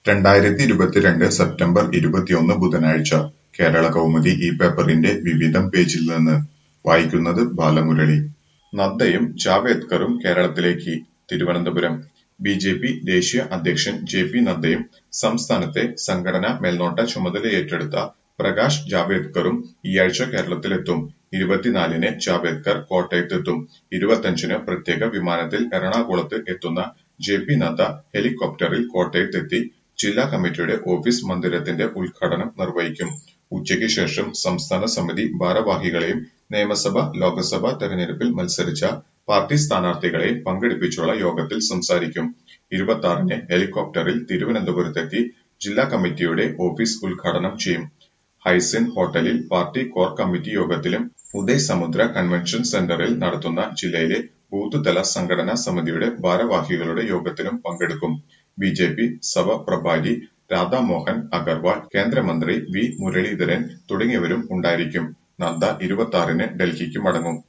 രണ്ടായിരത്തി ഇരുപത്തിരണ്ട് സെപ്റ്റംബർ ഇരുപത്തിയൊന്ന് ബുധനാഴ്ച കേരള കൗമുദി ഈ പേപ്പറിന്റെ വിവിധം പേജിൽ നിന്ന് വായിക്കുന്നത് ബാലമുരളി നദ്ദയും ജാവേദ്കറും കേരളത്തിലേക്ക് തിരുവനന്തപുരം ബി ജെ പി ദേശീയ അധ്യക്ഷൻ ജെ പി നദ്ദയും സംസ്ഥാനത്തെ സംഘടനാ മേൽനോട്ട ചുമതലയേറ്റെടുത്ത പ്രകാശ് ജാവേദ്കറും ഈയാഴ്ച കേരളത്തിലെത്തും ഇരുപത്തിനാലിന് ജാവേദ്കർ കോട്ടയത്തെത്തും ഇരുപത്തഞ്ചിന് പ്രത്യേക വിമാനത്തിൽ എറണാകുളത്ത് എത്തുന്ന ജെ പി നദ്ദ ഹെലികോപ്റ്ററിൽ കോട്ടയത്തെത്തി ജില്ലാ കമ്മിറ്റിയുടെ ഓഫീസ് മന്ദിരത്തിന്റെ ഉദ്ഘാടനം നിർവഹിക്കും ഉച്ചയ്ക്ക് ശേഷം സംസ്ഥാന സമിതി ഭാരവാഹികളെയും നിയമസഭ ലോക്സഭാ തെരഞ്ഞെടുപ്പിൽ മത്സരിച്ച പാർട്ടി സ്ഥാനാർത്ഥികളെയും പങ്കെടുപ്പിച്ചുള്ള യോഗത്തിൽ സംസാരിക്കും ഇരുപത്തിയാറിന് ഹെലികോപ്റ്ററിൽ തിരുവനന്തപുരത്തെത്തി ജില്ലാ കമ്മിറ്റിയുടെ ഓഫീസ് ഉദ്ഘാടനം ചെയ്യും ഹൈസിൻ ഹോട്ടലിൽ പാർട്ടി കോർ കമ്മിറ്റി യോഗത്തിലും ഉദയ് സമുദ്ര കൺവെൻഷൻ സെന്ററിൽ നടത്തുന്ന ജില്ലയിലെ ബൂത്ത് തല സംഘടനാ സമിതിയുടെ ഭാരവാഹികളുടെ യോഗത്തിലും പങ്കെടുക്കും ബി ജെ പി സഭ പ്രഭാരി രാധാമോഹൻ അഗർവാൾ കേന്ദ്രമന്ത്രി വി മുരളീധരൻ തുടങ്ങിയവരും ഉണ്ടായിരിക്കും നദ്ദ ഇരുപത്തിയാറിന് ഡൽഹിക്ക് മടങ്ങും